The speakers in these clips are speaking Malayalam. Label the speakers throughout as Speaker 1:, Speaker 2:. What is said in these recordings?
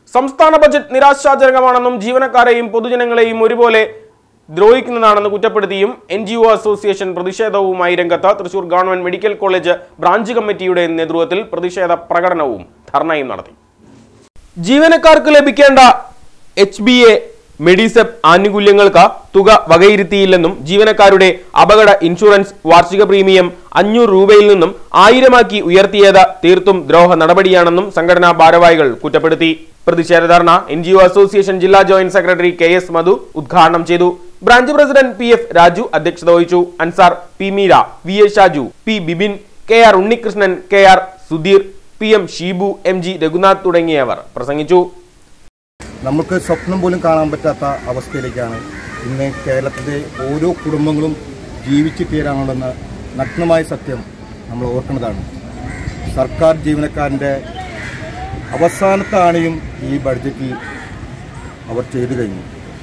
Speaker 1: സംസ്ഥാന ബജറ്റ് നിരാശാജനകമാണെന്നും ജീവനക്കാരെയും പൊതുജനങ്ങളെയും ഒരുപോലെ ദ്രോഹിക്കുന്നതാണെന്ന് കുറ്റപ്പെടുത്തിയും എൻ ജി ഒ അസോസിയേഷൻ പ്രതിഷേധവുമായി രംഗത്ത് Thrissur government medical college branch കമ്മിറ്റിയുടെ നേതൃത്വത്തിൽ പ്രതിഷേധ പ്രകടനവും ധർണയും നടത്തി ജീവനക്കാർക്ക് ലഭിക്കേണ്ട എച്ച് ബി എ മെഡിസെപ് ആനുകൂല്യങ്ങൾക്ക് തുക വകയിരുത്തിയില്ലെന്നും ജീവനക്കാരുടെ അപകട ഇൻഷുറൻസ് വാർഷിക പ്രീമിയം അഞ്ഞൂറ് രൂപയിൽ നിന്നും ആയിരമാക്കി ഉയർത്തിയത് തീർത്തും ദ്രോഹ നടപടിയാണെന്നും സംഘടനാ ഭാരവാഹികൾ കുറ്റപ്പെടുത്തി പ്രതിഷേധ ധർണ എൻ ജി ഒ അസോസിയേഷൻ ജില്ലാ joint secretary K S Madhu ഉദ്ഘാടനം ചെയ്തു branch president P F Raju അധ്യക്ഷത വഹിച്ചു Ansar P Meera V A Shaju P Bibin K R Unnikrishnan K R Sudheer P M Sheebu M G Raghunath തുടങ്ങിയവർ പ്രസംഗിച്ചു
Speaker 2: നമുക്ക് സ്വപ്നം പോലും കാണാൻ പറ്റാത്ത അവസ്ഥയിലേക്കാണ് ഇന്ന് കേരളത്തിലെ ഓരോ കുടുംബങ്ങളും ജീവിച്ചു തീരാനുള്ളെന്ന നഗ്നമായ സത്യം നമ്മൾ ഓർക്കുന്നതാണ് സർക്കാർ ജീവനക്കാരൻ്റെ അവസാനത്തെ ആണിയും ഈ ബഡ്ജറ്റിൽ അവർ ചെയ്തു കഴിഞ്ഞു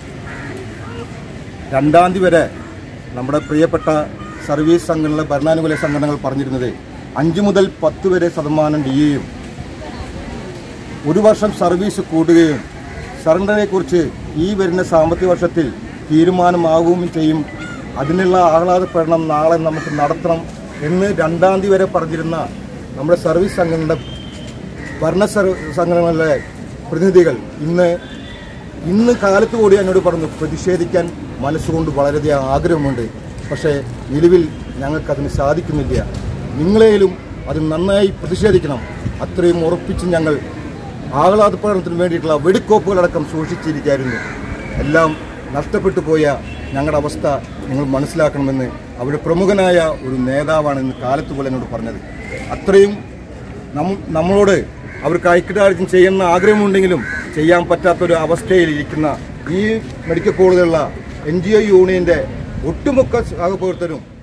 Speaker 2: രണ്ടാം തീയതി വരെ നമ്മുടെ പ്രിയപ്പെട്ട സർവീസ് സംഘടന ഭരണാനുകൂല സംഘടനകൾ പറഞ്ഞിരുന്നത് അഞ്ച് മുതൽ പത്ത് വരെ ശതമാനം ഡി എയും ഒരു വർഷം സർവീസ് കൂടുകയും സറണ്ടറിനെക്കുറിച്ച് ഈ വരുന്ന സാമ്പത്തിക വർഷത്തിൽ തീരുമാനമാവുകയും ചെയ്യും അതിനുള്ള ആഹ്ലാദപ്പെടണം നാളെ നമുക്ക് നടത്തണം എന്ന് രണ്ടാം തീയതി വരെ പറഞ്ഞിരുന്ന നമ്മുടെ സർവീസ് സംഘടനയുടെ ഭരണ സർവ- സംഘടനകളിലെ പ്രതിനിധികൾ ഇന്ന് ഇന്ന് കാലത്ത് കൂടി എന്നോട് പറഞ്ഞു പ്രതിഷേധിക്കാൻ മനസ്സുകൊണ്ട് വളരെയധികം ആഗ്രഹമുണ്ട് പക്ഷേ നിലവിൽ ഞങ്ങൾക്കതിന് സാധിക്കുന്നില്ല നിങ്ങളേലും അത് നന്നായി പ്രതിഷേധിക്കണം അത്രയും ഉറപ്പിച്ച് ഞങ്ങൾ ആഹ്ലാദപ്രകടനത്തിന് വേണ്ടിയിട്ടുള്ള വെടിക്കോപ്പുകളടക്കം സൂക്ഷിച്ചിരിക്കുകയായിരുന്നു എല്ലാം നഷ്ടപ്പെട്ടു പോയ ഞങ്ങളുടെ അവസ്ഥ നിങ്ങൾ മനസ്സിലാക്കണമെന്ന് അവരുടെ പ്രമുഖനായ ഒരു നേതാവാണ് ഇന്ന് കാലത്ത് പോലെ എന്നോട് പറഞ്ഞത് അത്രയും നം- നമ്മളോട് അവർക്ക് ഐക്യദാർഢ്യം ചെയ്യുന്ന ആഗ്രഹമുണ്ടെങ്കിലും ചെയ്യാൻ പറ്റാത്തൊരു അവസ്ഥയിൽ ഇരിക്കുന്ന ഈ മെഡിക്കൽ കോളേജിലുള്ള എൻ ജി ഒ യൂണിയൻ്റെ ഒട്ടുമുക്ക സഹപ്രവർത്തകരും